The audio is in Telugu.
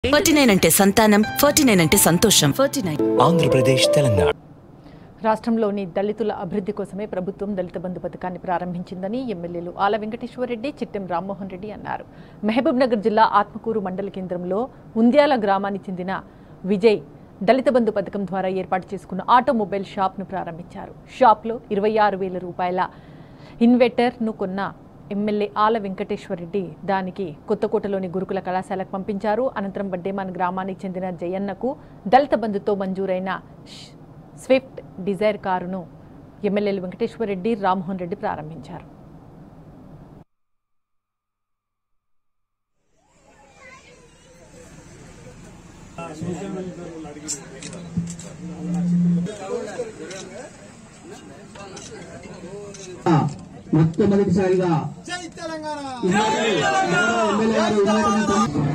ఫార్టీ నైన్ అంటే సంతానం ఫార్టీ నైన్ అంటే సంతోషం ఫార్టీ నైన్ ఆంధ్రప్రదేశ్ తెలంగాణ రాష్ట్రంలోని దళితుల అభివృద్ధి కోసమే ప్రభుత్వం దళిత బంధు పథకాన్ని ప్రారంభించిందని ఎమ్మెల్యేలు ఆల వెంకటేశ్వరరెడ్డి చిట్టెం రామ్మోహన్ రెడ్డి అన్నారు మహబూబ్ నగర్ జిల్లా ఆత్మకూరు మండల కేంద్రంలో ఉంద్యాల గ్రామానికి చెందిన విజయ్ దళిత బంధు పథకం ద్వారా ఏర్పాటు చేసుకున్న ఆటోమొబైల్ షాప్ను ప్రారంభించారు షాప్లో ఇరవై ఆరు వేల రూపాయల ఇన్వెటర్ను కొన్న ఎమ్మెల్యే ఆల వెంకటేశ్వరరెడ్డి దానికి కొత్తకోటలోని గురుకుల కళాశాలకు పంపించారు అనంతరం వడ్డేమాన్ గ్రామానికి చెందిన జయన్నకు దళిత బంధుతో మంజూరైన ష్- స్విఫ్ట్ డిజైర్ కారును ఎమ్మెల్యేలు వెంకటేశ్వరరెడ్డి రామ్మోహన్ రెడ్డి ప్రారంభించారు మొట్టమొదటిసారిగా జై తెలంగాణ ఎమ్మెల్యే గారు ఇవ్వడం